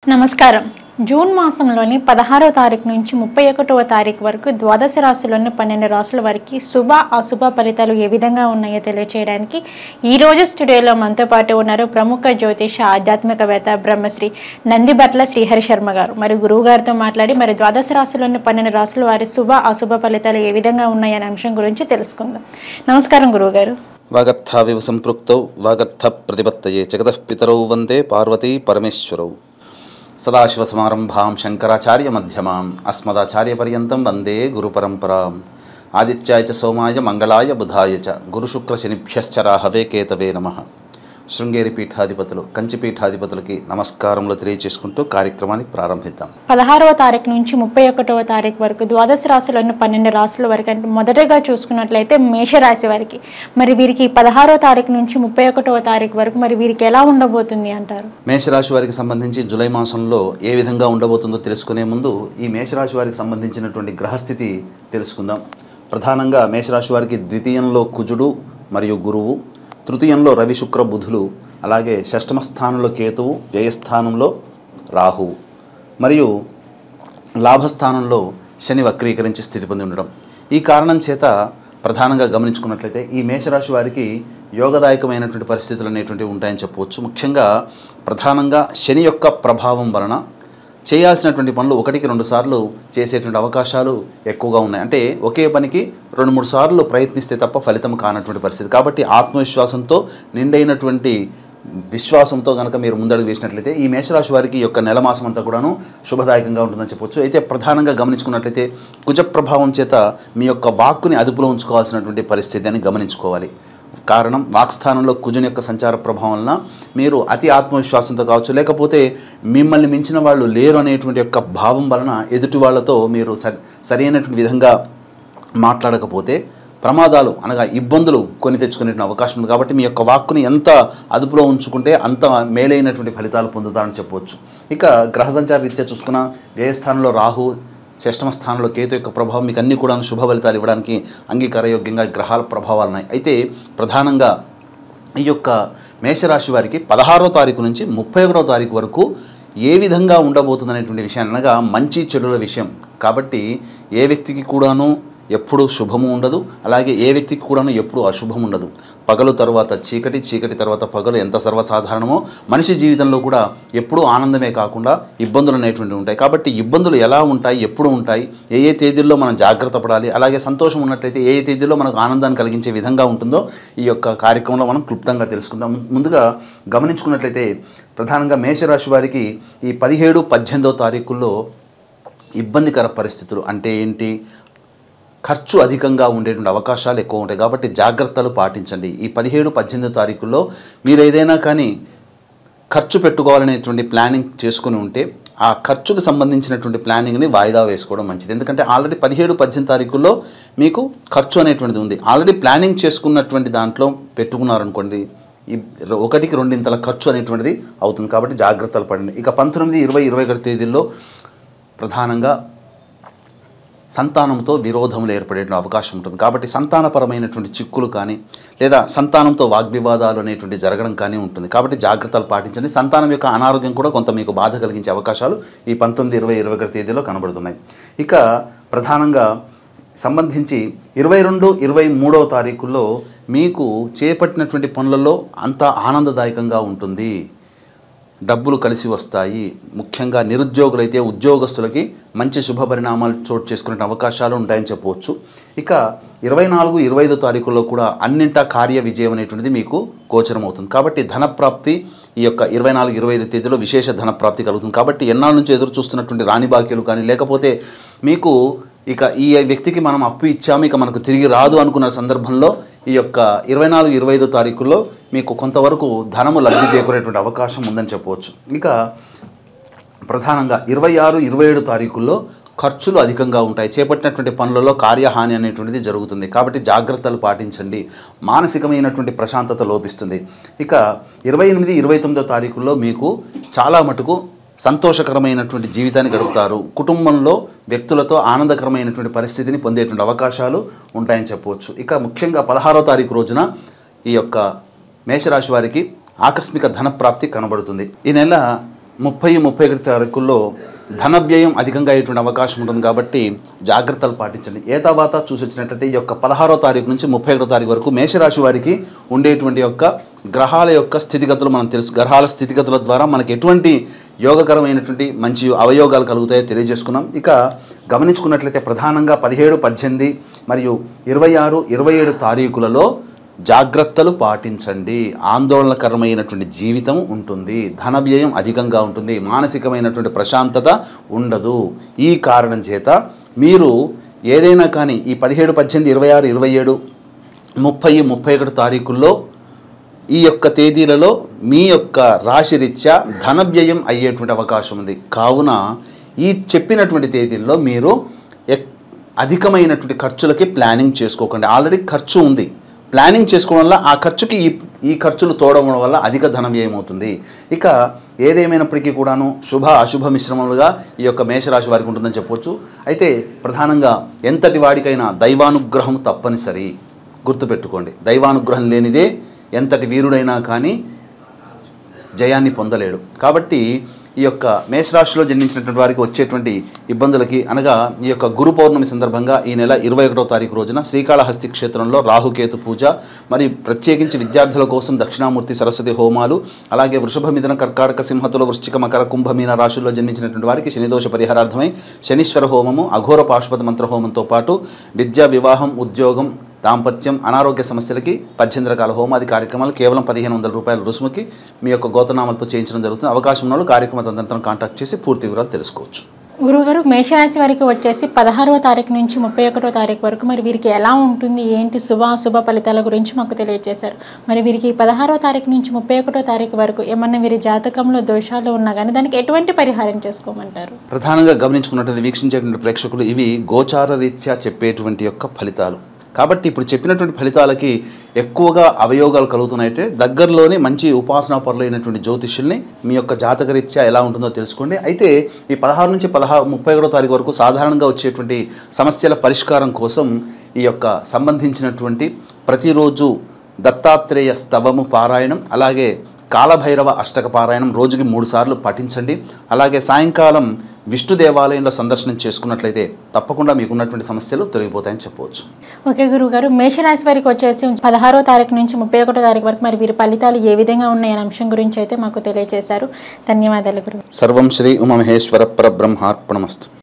నమస్కారం జూన్ మాసంలోని పదహారో తారీఖు నుంచి ముప్పై ఒకటవ తారీఖు వరకు ద్వాదశ రాశుల్లోని పన్నెండు రాసుల వారికి శుభ అశుభ ఫలితాలు ఏ విధంగా ఉన్నాయో తెలియచేయడానికి ఈ రోజు స్టూడియోలో మనతో పాటు ఉన్నారు ప్రముఖ జ్యోతిష ఆధ్యాత్మికవేత్త బ్రహ్మశ్రీ నందిబట్ల శ్రీహరి శర్మ గారు మరి గురువు గారితో మాట్లాడి మరి ద్వాదశ రాశుల్లోని పన్నెండు రాసుల వారి శుభ అశుభ ఫలితాలు ఏ విధంగా ఉన్నాయనే అంశం గురించి తెలుసుకుందాం నమస్కారం గురువు గారు వాగర్థావివ సంపృక్తౌ వాగర్థ ప్రతిపత్తయే జగతః పితరౌ వందే పార్వతీ పరమేశ్వరౌ సదాశివసమారంభాం శంకరాచార్య మధ్యమాం అస్మదాచార్యపర్యంతం వందే గురుపరంపరాం ఆదిత్యాయ చ సోమాయ మంగళాయ బుధాయ చ గురుశుక్రశనిభ్యశ్చ రాహవే కేతవే నమ శృంగేరి పీఠాధిపతులు కంచి పీఠాధిపతులకి నమస్కారములు తెలియచేసుకుంటూ కార్యక్రమాన్ని ప్రారంభిద్దాం పదహారవ తారీఖు నుంచి ముప్పై ఒకటవ తారీఖు వరకు ద్వాదశ రాశులను పన్నెండు రాశుల వరకు అంటే మొదటగా చూసుకున్నట్లయితే మేషరాశి వారికి మరి వీరికి పదహారవ తారీఖు నుంచి ముప్పై ఒకటవ తారీఖు వరకు మరి వీరికి ఎలా ఉండబోతుంది అంటారు మేషరాశి వారికి సంబంధించి జూలై మాసంలో ఏ విధంగా ఉండబోతుందో తెలుసుకునే ముందు ఈ మేషరాశి వారికి సంబంధించినటువంటి గ్రహస్థితి తెలుసుకుందాం ప్రధానంగా మేషరాశి వారికి ద్వితీయంలో కుజుడు మరియు గురువు తృతీయంలో రవి శుక్ర బుధులు అలాగే షష్టమ స్థానంలో కేతువు వ్యయస్థానంలో రాహువు మరియు లాభస్థానంలో శని వక్రీకరించి స్థితి పొంది ఉండడం ఈ కారణం చేత ప్రధానంగా గమనించుకున్నట్లయితే ఈ మేషరాశి వారికి యోగదాయకమైనటువంటి పరిస్థితులు అనేటువంటివి ఉంటాయని చెప్పవచ్చు ముఖ్యంగా ప్రధానంగా శని యొక్క ప్రభావం వలన చేయాల్సినటువంటి పనులు ఒకటికి రెండు సార్లు చేసేటువంటి అవకాశాలు ఎక్కువగా ఉన్నాయి అంటే ఒకే పనికి రెండు మూడు సార్లు ప్రయత్నిస్తే తప్ప ఫలితం కానటువంటి పరిస్థితి కాబట్టి ఆత్మవిశ్వాసంతో నిండైనటువంటి విశ్వాసంతో కనుక మీరు ముందడుగు వేసినట్లయితే ఈ మేషరాశి వారికి ఈ యొక్క నెల మాసం అంతా కూడాను శుభదాయకంగా ఉంటుందని చెప్పొచ్చు అయితే ప్రధానంగా గమనించుకున్నట్లయితే కుజ ప్రభావం చేత మీ యొక్క వాక్కుని అదుపులో ఉంచుకోవాల్సినటువంటి పరిస్థితి అని గమనించుకోవాలి కారణం వాక్స్థానంలో కుజుని యొక్క సంచార ప్రభావం వలన మీరు అతి ఆత్మవిశ్వాసంతో కావచ్చు లేకపోతే మిమ్మల్ని మించిన వాళ్ళు లేరు అనేటువంటి యొక్క భావం వలన ఎదుటి వాళ్ళతో మీరు సరి సరైనటువంటి విధంగా మాట్లాడకపోతే ప్రమాదాలు అనగా ఇబ్బందులు కొని తెచ్చుకునే అవకాశం ఉంది కాబట్టి మీ యొక్క వాక్కుని ఎంత అదుపులో ఉంచుకుంటే అంత మేలైనటువంటి ఫలితాలు పొందుతారని చెప్పవచ్చు ఇక గ్రహ సంచార రీత్యా చూసుకున్న వ్యయస్థానంలో రాహు షష్టమ స్థానంలో కేతు యొక్క ప్రభావం మీకు అన్ని కూడా శుభ ఫలితాలు ఇవ్వడానికి అంగీకారయోగ్యంగా గ్రహాల ప్రభావాలు ఉన్నాయి అయితే ప్రధానంగా ఈ యొక్క మేషరాశి వారికి పదహారో తారీఖు నుంచి ముప్పై ఒకటో తారీఖు వరకు ఏ విధంగా ఉండబోతుంది అనేటువంటి విషయాన్ని అనగా మంచి చెడుల విషయం కాబట్టి ఏ వ్యక్తికి కూడాను ఎప్పుడు శుభము ఉండదు అలాగే ఏ వ్యక్తికి కూడాను ఎప్పుడు అశుభం ఉండదు పగలు తర్వాత చీకటి చీకటి తర్వాత పగలు ఎంత సర్వసాధారణమో మనిషి జీవితంలో కూడా ఎప్పుడూ ఆనందమే కాకుండా ఇబ్బందులు అనేటువంటివి ఉంటాయి కాబట్టి ఇబ్బందులు ఎలా ఉంటాయి ఎప్పుడు ఉంటాయి ఏ ఏ తేదీల్లో మనం జాగ్రత్త పడాలి అలాగే సంతోషం ఉన్నట్లయితే ఏ ఏ తేదీల్లో మనకు ఆనందాన్ని కలిగించే విధంగా ఉంటుందో ఈ యొక్క కార్యక్రమంలో మనం క్లుప్తంగా తెలుసుకుందాం ముందుగా గమనించుకున్నట్లయితే ప్రధానంగా మేషరాశి వారికి ఈ పదిహేడు పద్దెనిమిదో తారీఖుల్లో ఇబ్బందికర పరిస్థితులు అంటే ఏంటి ఖర్చు అధికంగా ఉండేటువంటి అవకాశాలు ఎక్కువ ఉంటాయి కాబట్టి జాగ్రత్తలు పాటించండి ఈ పదిహేడు పద్దెనిమిదో తారీఖుల్లో మీరు ఏదైనా కానీ ఖర్చు పెట్టుకోవాలనేటువంటి ప్లానింగ్ చేసుకుని ఉంటే ఆ ఖర్చుకు సంబంధించినటువంటి ప్లానింగ్ని వాయిదా వేసుకోవడం మంచిది ఎందుకంటే ఆల్రెడీ పదిహేడు పద్దెనిమిది తారీఖుల్లో మీకు ఖర్చు అనేటువంటిది ఉంది ఆల్రెడీ ప్లానింగ్ చేసుకున్నటువంటి దాంట్లో పెట్టుకున్నారనుకోండి ఈ ఒకటికి రెండింతల ఖర్చు అనేటువంటిది అవుతుంది కాబట్టి జాగ్రత్తలు పడండి ఇక పంతొమ్మిది ఇరవై ఇరవై ఒకటి తేదీల్లో ప్రధానంగా సంతానంతో విరోధములు ఏర్పడే అవకాశం ఉంటుంది కాబట్టి సంతానపరమైనటువంటి చిక్కులు కానీ లేదా సంతానంతో వాగ్వివాదాలు అనేటువంటి జరగడం కానీ ఉంటుంది కాబట్టి జాగ్రత్తలు పాటించండి సంతానం యొక్క అనారోగ్యం కూడా కొంత మీకు బాధ కలిగించే అవకాశాలు ఈ పంతొమ్మిది ఇరవై ఇరవై ఒకటి తేదీలో కనబడుతున్నాయి ఇక ప్రధానంగా సంబంధించి ఇరవై రెండు ఇరవై మూడవ తారీఖుల్లో మీకు చేపట్టినటువంటి పనులలో అంత ఆనందదాయకంగా ఉంటుంది డబ్బులు కలిసి వస్తాయి ముఖ్యంగా నిరుద్యోగులైతే ఉద్యోగస్తులకి మంచి శుభ పరిణామాలు చోటు చేసుకునే అవకాశాలు ఉంటాయని చెప్పవచ్చు ఇక ఇరవై నాలుగు ఇరవై ఐదో తారీఖుల్లో కూడా అన్నింటా కార్య విజయం అనేటువంటిది మీకు గోచరం అవుతుంది కాబట్టి ధనప్రాప్తి ఈ యొక్క ఇరవై నాలుగు ఇరవై ఐదు తేదీలో విశేష ధనప్రాప్తి కలుగుతుంది కాబట్టి ఎన్నాళ్ళ నుంచి ఎదురు చూస్తున్నటువంటి రాణి బాక్యులు కానీ లేకపోతే మీకు ఇక ఈ వ్యక్తికి మనం అప్పు ఇచ్చాము ఇక మనకు తిరిగి రాదు అనుకున్న సందర్భంలో ఈ యొక్క ఇరవై నాలుగు ఇరవై ఐదో తారీఖుల్లో మీకు కొంతవరకు ధనము లబ్ధి చేకూరేటువంటి అవకాశం ఉందని చెప్పవచ్చు ఇక ప్రధానంగా ఇరవై ఆరు ఇరవై ఏడు తారీఖుల్లో ఖర్చులు అధికంగా ఉంటాయి చేపట్టినటువంటి పనులలో కార్యహాని అనేటువంటిది జరుగుతుంది కాబట్టి జాగ్రత్తలు పాటించండి మానసికమైనటువంటి ప్రశాంతత లోపిస్తుంది ఇక ఇరవై ఎనిమిది ఇరవై తొమ్మిదో తారీఖుల్లో మీకు చాలా మటుకు సంతోషకరమైనటువంటి జీవితాన్ని గడుపుతారు కుటుంబంలో వ్యక్తులతో ఆనందకరమైనటువంటి పరిస్థితిని పొందేటువంటి అవకాశాలు ఉంటాయని చెప్పవచ్చు ఇక ముఖ్యంగా పదహారో తారీఖు రోజున ఈ యొక్క మేషరాశి వారికి ఆకస్మిక ధనప్రాప్తి కనబడుతుంది ఈ నెల ముప్పై ముప్పై ఒకటి తారీఖుల్లో ధన వ్యయం అధికంగా అయ్యేటువంటి అవకాశం ఉంటుంది కాబట్టి జాగ్రత్తలు పాటించండి ఏ తర్వాత చూసి వచ్చినట్లయితే ఈ యొక్క పదహారో తారీఖు నుంచి ముప్పై ఒకటో తారీఖు వరకు మేషరాశి వారికి ఉండేటువంటి యొక్క గ్రహాల యొక్క స్థితిగతులు మనం తెలుసు గ్రహాల స్థితిగతుల ద్వారా మనకి ఎటువంటి యోగకరమైనటువంటి మంచి అవయోగాలు కలుగుతాయో తెలియజేసుకున్నాం ఇక గమనించుకున్నట్లయితే ప్రధానంగా పదిహేడు పద్దెనిమిది మరియు ఇరవై ఆరు ఇరవై ఏడు తారీఖులలో జాగ్రత్తలు పాటించండి ఆందోళనకరమైనటువంటి జీవితం ఉంటుంది ధన వ్యయం అధికంగా ఉంటుంది మానసికమైనటువంటి ప్రశాంతత ఉండదు ఈ కారణం చేత మీరు ఏదైనా కానీ ఈ పదిహేడు పద్దెనిమిది ఇరవై ఆరు ఇరవై ఏడు ముప్పై ముప్పై ఒకటి తారీఖుల్లో ఈ యొక్క తేదీలలో మీ యొక్క రాశిరీత్యా ధన వ్యయం అయ్యేటువంటి అవకాశం ఉంది కావున ఈ చెప్పినటువంటి తేదీల్లో మీరు ఎక్- అధికమైనటువంటి ఖర్చులకి ప్లానింగ్ చేసుకోకండి ఆల్రెడీ ఖర్చు ఉంది ప్లానింగ్ చేసుకోవడం వల్ల ఆ ఖర్చుకి ఈ ఈ ఖర్చులు తోడవడం వల్ల అధిక ధన వ్యయం అవుతుంది ఇక ఏదేమైనప్పటికీ కూడాను శుభ అశుభ మిశ్రమలుగా ఈ యొక్క మేషరాశి వారికి ఉంటుందని చెప్పొచ్చు అయితే ప్రధానంగా ఎంతటి వాడికైనా దైవానుగ్రహం తప్పనిసరి గుర్తుపెట్టుకోండి దైవానుగ్రహం లేనిదే ఎంతటి వీరుడైనా కానీ జయాన్ని పొందలేడు కాబట్టి ఈ యొక్క మేషరాశిలో జన్మించినటువంటి వారికి వచ్చేటువంటి ఇబ్బందులకి అనగా ఈ యొక్క గురు పౌర్ణమి సందర్భంగా ఈ నెల ఇరవై ఒకటో తారీఖు రోజున శ్రీకాళహస్తి క్షేత్రంలో రాహుకేతు పూజ మరి ప్రత్యేకించి విద్యార్థుల కోసం దక్షిణామూర్తి సరస్వతి హోమాలు అలాగే వృషభ మిథున కర్కాటక సింహతుల వృశ్చిక మకర కుంభమీన రాశుల్లో జన్మించినటువంటి వారికి శనిదోష పరిహారార్థమై శనీశ్వర హోమము అఘోర పాశుపత మంత్ర హోమంతో పాటు విద్యా వివాహం ఉద్యోగం దాంపత్యం అనారోగ్య సమస్యలకి పద్దెనిమిది రకాల హోమాది కార్యక్రమాలు కేవలం పదిహేను వందల రూపాయల రుసుముకి మీ యొక్క గోతనామాలతో చేయించడం జరుగుతుంది అవకాశం ఉన్న వాళ్ళు కార్యక్రమ తదనంతరం కాంటాక్ట్ చేసి పూర్తి వివరాలు తెలుసుకోవచ్చు గురుగారు మేషరాశి వారికి వచ్చేసి పదహారవ తారీఖు నుంచి ముప్పై ఒకటో తారీఖు వరకు మరి వీరికి ఎలా ఉంటుంది ఏంటి శుభ అశుభ ఫలితాల గురించి మాకు తెలియజేశారు మరి వీరికి పదహారవ తారీఖు నుంచి ముప్పై ఒకటో తారీఖు వరకు ఏమన్నా వీరి జాతకంలో దోషాలు ఉన్నా కానీ దానికి ఎటువంటి పరిహారం చేసుకోమంటారు ప్రధానంగా గమనించుకున్నట్లయితే వీక్షించేటువంటి ప్రేక్షకులు ఇవి గోచార రీత్యా చెప్పేటువంటి యొక్క ఫలితాలు కాబట్టి ఇప్పుడు చెప్పినటువంటి ఫలితాలకి ఎక్కువగా అవయోగాలు కలుగుతున్నాయంటే దగ్గరలోనే మంచి ఉపాసనా పరులైనటువంటి జ్యోతిష్యుల్ని మీ యొక్క జాతకరీత్యా ఎలా ఉంటుందో తెలుసుకోండి అయితే ఈ పదహారు నుంచి పదహారు ముప్పై ఒకటో తారీఖు వరకు సాధారణంగా వచ్చేటువంటి సమస్యల పరిష్కారం కోసం ఈ యొక్క సంబంధించినటువంటి ప్రతిరోజు దత్తాత్రేయ స్తవము పారాయణం అలాగే కాలభైరవ అష్టక పారాయణం రోజుకి మూడు సార్లు పఠించండి అలాగే సాయంకాలం విష్ణు దేవాలయంలో సందర్శనం చేసుకున్నట్లయితే తప్పకుండా మీకున్నటువంటి సమస్యలు తొలగిపోతాయని చెప్పవచ్చు ఓకే గురుగారు మేషరాశి వారికి వచ్చేసి పదహారో తారీఖు నుంచి ముప్పై ఒకటో తారీఖు వరకు మరి వీరి ఫలితాలు ఏ విధంగా ఉన్నాయనే అంశం గురించి అయితే మాకు తెలియజేశారు ధన్యవాదాలు గురువు సర్వం శ్రీ ఉమమహేశ్వర పరబ్రహ్మార్పణమస్తు